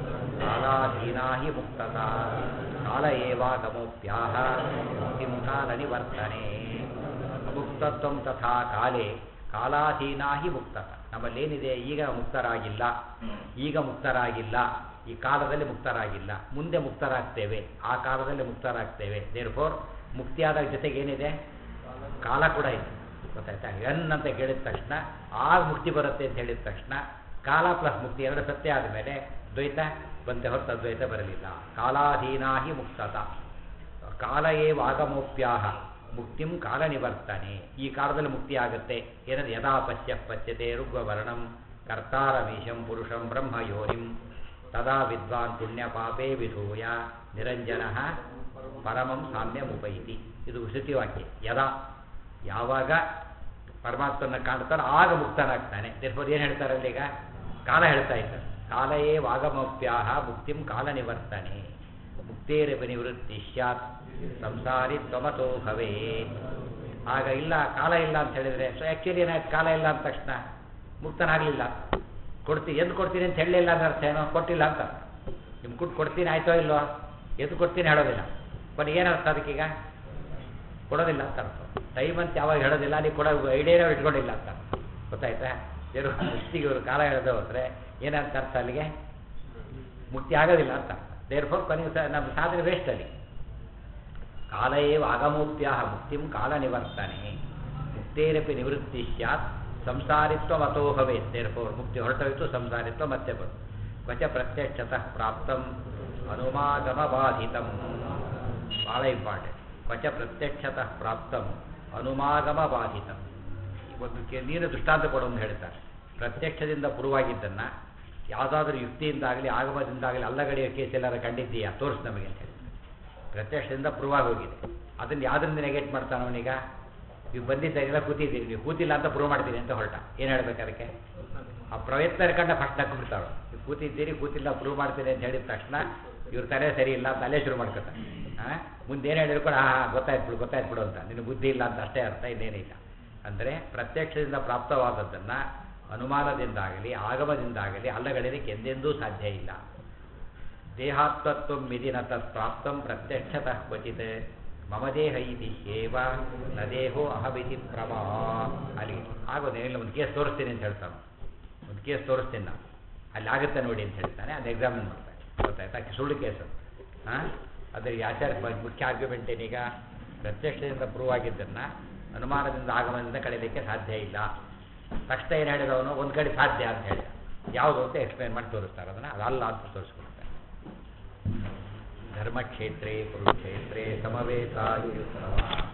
ಕಾಲಾಧೀನಾ ಹಿ ಮುಕ್ತತ ಕಾಲ ಏವಾಗಮೋಪ್ಯಾಹ ಮುಕ್ತಿಂ ಕಾಲ ನಿವರ್ತನೆ ಅಮುಕ್ತತ್ವ ತಥಾ ಕಾಲೇ ಕಾಲಾಧೀನಾ ಹಿ ಮುಕ್ತತ ನಮ್ಮಲ್ಲೇನಿದೆ ಈಗ ಮುಕ್ತರಾಗಿಲ್ಲ ಈಗ ಮುಕ್ತರಾಗಿಲ್ಲ ಈ ಕಾಲದಲ್ಲಿ ಮುಕ್ತರಾಗಿಲ್ಲ ಮುಂದೆ ಮುಕ್ತರಾಗ್ತೇವೆ ಆ ಕಾಲದಲ್ಲಿ ಮುಕ್ತರಾಗ್ತೇವೆ ದೇರ್ ಫೋರ್ ಮುಕ್ತಿಯಾದ ಜೊತೆಗೆ ಏನಿದೆ ಕಾಲ ಕೂಡ ಇದೆ ಗೊತ್ತಾಯ್ತಾ ಎನ್ ಅಂತ ಕೇಳಿದ ತಕ್ಷಣ ಆಗ ಮುಕ್ತಿ ಬರುತ್ತೆ ಅಂತ ಹೇಳಿದ ತಕ್ಷಣ ಕಾಲ ಪ್ಲಸ್ ಮುಕ್ತಿ ಎರಡು ಸತ್ಯ ಆದಮೇಲೆ ದ್ವೈತ ಬಂತೆ ಹೊರತು ಅದ್ವೈತ ಬರಲಿಲ್ಲ ಕಾಲಾಧೀನಾ ಹಿ ಮುಕ್ತತ ಕಾಲ ಏವ ಆಗಮೋಪ್ಯಾಹ ಮುಕ್ತಿಂ ಕಾಲ ನಿವರ್ತನೆ ಈ ಕಾಲದಲ್ಲಿ ಮುಕ್ತಿ ಆಗುತ್ತೆ ಏನದು ಯದಾ ಪಶ್ಯ ಪಶ್ಯತೆ ಋಗ್ವರ್ಣಂ ಕರ್ತಾರಮೀಶಂ ಪುರುಷಂ ಬ್ರಹ್ಮ ಯೋನಿಂ ತದಾ ವಿದ್ವಾನ್ ಪುಣ್ಯ ಪಾಪೇ ವಿಧೂಯ ನಿರಂಜನ ಪರಮಂ ಸಾಮ್ಯಮುಪೈತಿ ಇದು ಶ್ರುತಿವಾಕ್ಯ ಯದಾ ಯಾವಾಗ ಪರಮಾತ್ಮನ ಕಾಣ್ತಾರೋ ಆಗ ಮುಕ್ತನಾಗ್ತಾನೆ ದೇರ್ಫೋರ್ ಏನು ಹೇಳ್ತಾರೆ ಅಲ್ಲಿ ಈಗ ಕಾಲ ಹೇಳ್ತಾ ಇದ್ದಾರೆ ಕಾಲಯೇ ವಾಗಮೋಪ್ಯಾಹ ಮುಕ್ತಿಂ ಕಾಲ ನಿವರ್ತನೆ ಮುಕ್ತೇರಪಿ ನಿವೃತ್ತಿ ಸ್ಯಾತ್ ಸಂಸಾರಿ ತ್ವಮತೋ ಭವೇ ಆಗ ಇಲ್ಲ ಕಾಲ ಇಲ್ಲ ಅಂತ ಹೇಳಿದ್ರೆ ಸೊ ಆ್ಯಕ್ಚುಲಿ ಏನಾಯ್ತು ಕಾಲ ಇಲ್ಲ ಅಂದ ತಕ್ಷಣ ಮುಕ್ತನಾಗಲಿಲ್ಲ ಕೊಡ್ತೀನಿ ಎಂದು ಕೊಡ್ತೀನಿ ಅಂತ ಹೇಳಲಿಲ್ಲ ಅಂದ್ರೆ ಅರ್ಥ ಏನೋ ಕೊಟ್ಟಿಲ್ಲ ಅಂತ ನಿಮ್ಗೆ ಕೊಟ್ಟು ಕೊಡ್ತೀನಿ ಆಯ್ತೋ ಇಲ್ವೋ ಎದ್ದು ಕೊಡ್ತೀನಿ ಹೇಳೋದಿಲ್ಲ ಕೊನೆಗೆ ಏನರ್ಥ ಅದಕ್ಕೀಗ ಕೊಡೋದಿಲ್ಲ ಅಂತ ಅರ್ಥ ಟೈಮ್ ಅಂತ ಯಾವಾಗ ಹೇಳೋದಿಲ್ಲ ನೀವು ಕೊಡೋ ಐಡಿಯಾನೇ ಇಟ್ಕೊಂಡಿಲ್ಲ ಅಂತ ಗೊತ್ತಾಯ್ತಾ ಏನು ಮುಕ್ತಿಗೆ ಇವರು ಕಾಲ ಹೇಳದೆ ಹೋದರೆ ಏನಂತ ಅರ್ಥ ಅಲ್ಲಿಗೆ ಮುಕ್ತಿ ಆಗೋದಿಲ್ಲ ಅಂತ ದೇರ್ ಫೋರ್ ಕೊನೆಗೆ ಸ ನಮ್ಮ ಸಾಧನೆ ವೇಸ್ಟ್ ಅಲ್ಲಿ ಕಾಲ ಏವ ಆಗಮೋಪ್ಯಾಹ ಮುಕ್ತಿಂ ಕಾಲ ನಿವರ್ತನೆ ಮುಕ್ತೇರಪಿ ನಿವೃತ್ತಿ ಸ್ಯಾತ್ ಸಂಸಾರಿತ್ವ ಮತೋ ಭವೇತ್ ದೇರ್ ಫೋರ್ ಮುಕ್ತಿ ಹೊರಟೋಯ್ತು ಸಂಸಾರಿತ್ವ ಮತ್ತೆ ಬಂತು ಕ್ವಚ ಪ್ರತ್ಯಕ್ಷತಃ ಪ್ರಾಪ್ತಂ ಅನುಮಾಗಮಬಾಧಿತಂ ಭಾಳ ಇಂಪಾರ್ಟೆಂಟ್ ಕ್ವಚ ಪ್ರತ್ಯಕ್ಷತಃ ಪ್ರಾಪ್ತಂ ಅನುಮಾಗಮಬಾಧಿತಂ ಒಂದು ಕೆ ನೀನು ದೃಷ್ಟಾಂತ ಕೊಡೋದು ಹೇಳ್ತಾರೆ ಪ್ರತ್ಯಕ್ಷದಿಂದ ಪೂರ್ವಾಗಿದ್ದನ್ನು ಯಾವುದಾದ್ರೂ ಯುಕ್ತಿಯಿಂದಾಗಲಿ ಆಗಮದಿಂದಾಗಲಿ ಅಲ್ಲಗಡಿಯ ಕೇಸ್ ಎಲ್ಲಾರು ಕಂಡಿದ್ದೀಯಾ ತೋರಿಸು ನಮಗೆ ಅಂತ ಹೇಳಿ ಪ್ರತ್ಯಕ್ಷದಿಂದ ಪ್ರೂವ್ ಆಗಿ ಹೋಗಿದೆ ಅದನ್ನು ಯಾವ್ದ್ರಿಂದ ನೆಗೆಟ್ ಮಾಡ್ತಾನೆ ಅವನೀಗ ನೀವು ಬಂದಿದ್ದಾಗೆಲ್ಲ ಕೂತಿದ್ದೀರಿ ನೀವು ಕೂತಿಲ್ಲ ಅಂತ ಪ್ರೂವ್ ಮಾಡ್ತೀನಿ ಅಂತ ಹೊರಟ ಏನು ಹೇಳ್ಬೇಕು ಅದಕ್ಕೆ ಆ ಪ್ರಯತ್ನ ಕಂಡ ಫಸ್ಟ್ ನಕ್ಬಿಡ್ತಾಳು ನೀವು ಕೂತಿದ್ದೀರಿ ಕೂತಿಲ್ಲ ಪ್ರೂವ್ ಮಾಡ್ತೀನಿ ಅಂತ ಹೇಳಿದ ತಕ್ಷಣ ಇವ್ರ ತಲೆ ಸರಿ ಇಲ್ಲ ಅಂತ ಅಲ್ಲೇ ಶುರು ಮಾಡ್ಕೊತಾರೆ ಹಾಂ ಮುಂದೆ ಏನು ಹೇಳಿದ್ರು ಕೂಡ ಹಾಂ ಗೊತ್ತಾಯ್ತು ಬಿಡು ಗೊತ್ತಾಯ್ತು ಬಿಡು ಅಂತ ನಿನ್ನ ಬುದ್ಧಿ ಇಲ್ಲ ಅಂತ ಅಷ್ಟೇ ಅರ್ಥ ಇನ್ನೇನಿಲ್ಲ ಅಂದರೆ ಪ್ರತ್ಯಕ್ಷದಿಂದ ಪ್ರಾಪ್ತವಾದದ್ದನ್ನು ಅನುಮಾನದಿಂದಾಗಲಿ ಆಗಮದಿಂದಾಗಲಿ ಅಲ್ಲಗಳೆಯಲಿಕ್ಕೆ ಎಂದೆಂದೂ ಸಾಧ್ಯ ಇಲ್ಲ ದೇಹಾತ್ವತ್ವ ಮಿದಿನ ತತ್ ಪ್ರಾಪ್ತಂ ಪ್ರತ್ಯಕ್ಷತಃ ಕ್ವಚಿತ್ ಮಮ ದೇಹ ಇತಿ ಏವ ನ ದೇಹೋ ಅಹಮಿತಿ ಪ್ರಭಾ ಅಲ್ಲಿ ಆಗೋದೇನಿಲ್ಲ ಒಂದು ಕೇಸ್ ತೋರಿಸ್ತೀನಿ ಅಂತ ಹೇಳ್ತಾನೆ ಒಂದು ಕೇಸ್ ತೋರಿಸ್ತೀನಿ ನಾನು ಅಲ್ಲಿ ಆಗುತ್ತೆ ನೋಡಿ ಅಂತ ಹೇಳ್ತಾನೆ ಅದು ಎಕ್ಸಾಮಿನ್ ಮಾಡ್ತಾನೆ ಗೊತ್ತಾಯ್ತಾ ಸುಳ್ಳು ಕೇಸು ಹಾಂ ಅದ್ರ ಈ ಆಚಾರ್ಯ ಬ- ಮುಖ್ಯ ಆರ್ಗ್ಯುಮೆಂಟ್ ಏನೀಗ ಪ್ರತ್ಯಕ್ಷದಿಂದ ಪ್ರೂವ್ ಆಗಿದ್ದನ್ನು ಅನುಮಾನದಿಂದ ಆಗಮನದಿಂದ ಕಳೀಲಿಕ್ಕೆ ಸಾಧ್ಯ ಇಲ್ಲ ತಕ್ಷಣ ಏನು ಹೇಳಿದವನು ಒಂದು ಕಡೆ ಸಾಧ್ಯ ಅಂತ ಹೇಳಿದ ಯಾವುದು ಅಂತ ಎಕ್ಸ್ಪ್ಲೈನ್ ಮಾಡಿ ತೋರಿಸ್ತಾರೆ ಅದನ್ನು ಅದಲ್ಲ ಅಂತ ತೋರಿಸ್ಕೊಡ್ತಾರೆ ಧರ್ಮಕ್ಷೇತ್ರೇ ಕುರುಕ್ಷೇತ್ರೇ ಸಮವೇತಾಯುಯುಕ್ತವಾನ್